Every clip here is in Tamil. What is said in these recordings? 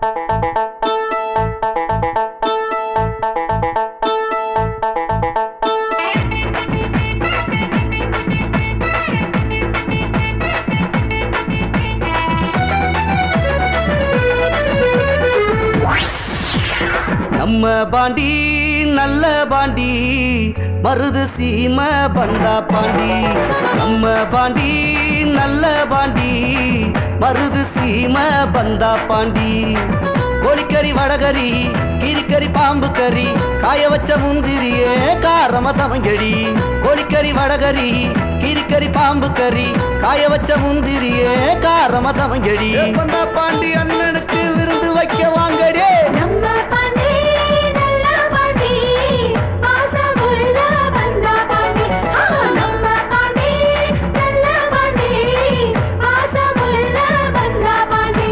நம்ம பாண்டி நல்ல பாண்டி மருது சீம பந்தா பாண்டி நம்ம பாண்டி நல்ல பாண்டி மருது சீம பந்தா பாண்டி கோழிக்கறி வடகரி கீரிக்கறி பாம்பு கறி காய வச்ச முந்திரியே காரம சமங்கடி கோழிக்கறி வடகரி கீரிக்கறி பாம்பு கறி காய வச்ச முந்திரியே காரம சமங்கடி பந்தா பாண்டி அண்ணனுக்கு விருந்து வைக்க வாங்கடே நம்ம பாண்டி நல்ல பாண்டி பாசமுள்ள பந்தா பாண்டி ஆ, நம்ம பாண்டி நல்ல பாண்டி பாசமுள்ள பந்தா பாண்டி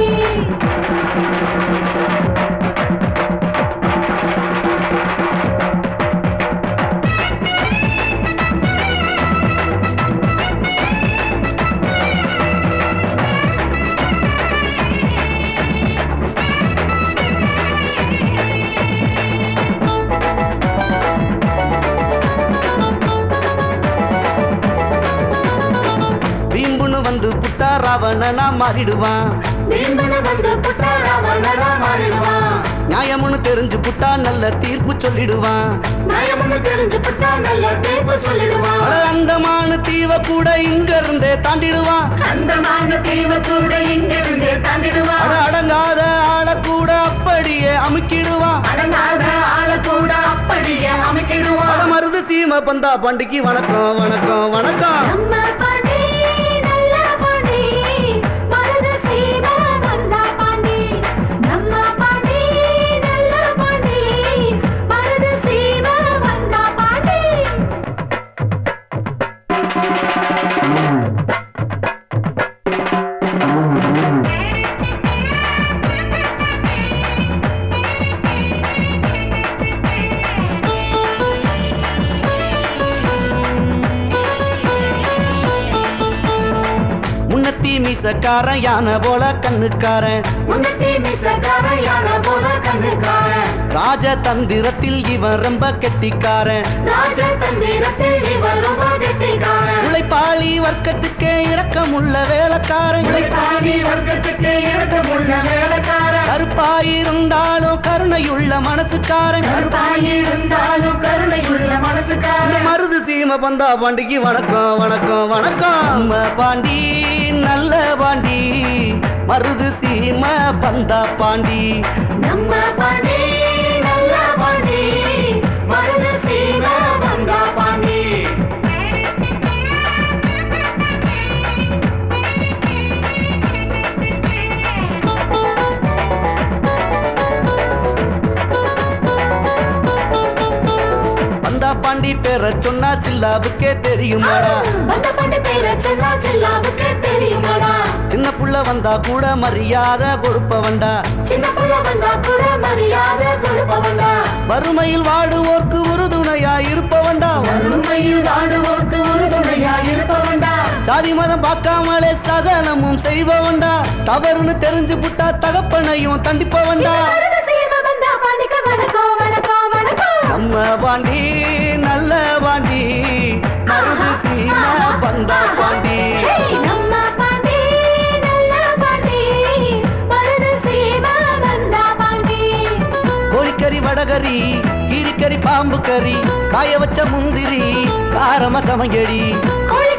வீம்புன்னு வந்து புட்டா ராவணனா மாறிடுவான் வீம்பன வந்து புட்டா ராவணனா மாறிடுவான் நியாயம்னு தெரிஞ்சு புட்டா நல்ல தீர்ப்பு சொல்லிடுவான் நயம்னு தெரிஞ்சு புட்டா நல்ல தீர்ப்பு சொல்லிடுவான் அட, அந்தமான தீவ கூட இங்க இருந்தே தாண்டிடுவான் அந்தமான தீவு கூட இங்கிருந்து தந்திடுவான் அட, அடங்காத ஆள கூட அப்படியே அமுக்கிடுவான் அடங்காத ஆள கூட அப்படியே அமைக்கிடுவான் அட, மருது சீம பந்தா பண்டிக்கு வணக்கம் வணக்கம் வணக்கம் நம்ம பாண்டி நல்ல பாண்டி மருத சீம வந்தா பாண்டி நம்ம பாண்டி நல்ல பாண்டி மருத சீம வந்தா பாண்டி முன்னத்தி மீசக்காரன் யானை போல கண்ணுக்காரன் உன்னத்தி மிசக்கார யான போல கண்ணுக்காரன் ராஜதந்திரத்தில் இவன் ரொம்ப கெட்டிக்காரன் ராஜ தந்திரத்தில் இவர் ரொம்ப கெட்டிக்காரன் உழைப்பாளி வர்க்கத்துக்கே இரக்கமுள்ள வேலைக்காரன் உழைப்பாளி வர்க்கத்துக்கு இறக்கமுள்ள வேலைக்காரன் கருப்பாயிருந்தாலும் கருணையுள்ள மனசுக்காரன் கருப்பாயிருந்தாலும் கருணையுள்ள மனசுக்காரன் மருது சீம பந்தா பாண்டிக்கு வணக்கம் வணக்கம் வணக்கம் நம்ம பாண்டி நல்ல பாண்டி மருது சீம பந்தா பாண்டி நம்ம பாண்டி நல்ல பாண்டி மருத சீம வந்தா பாண்டி பந்தா பாண்டி பேர சொன்னா சில்லாவுக்கே தெரியுமாடா வந்த பாண்டி பேர சொன்னா செல்லாவுக்கு தெரியுமாடா சின்ன புள்ள வந்தா கூட மரியாதை கொடுப்பவன்டா சின்ன புள்ள வந்தா கூட மரியாதை கொடுப்பவன்டா வறுமையில் வாடுவோர்க்கு உறுதுணையா இருப்பவன்டா உண்மையில் வாடுவோர்க்கு உறுதுணையா இருப்பவன்டா சாதி மதம் பார்க்காமலே சகலமும் செய்பவன்டா தவறுன்னு தெரிஞ்சு புட்டா தகப்பனையும் தண்டிப்பவன்டா மருத சீம வந்தா பாண்டிக்கு வணக்கம் வணக்கம் வணக்கம் நம்ம பாண்டி நல்ல பாண்டி மருது சீமா பந்தா பாண்டி ஹேய், நம்ம பாண்டி நல்ல பாண்டி மருத சீம வந்தா பாண்டி கோழிக்கறி வடகரி கீரிக்கறி பாம்பு கறி காய வச்ச முந்திரி காரம சமையடி கோழி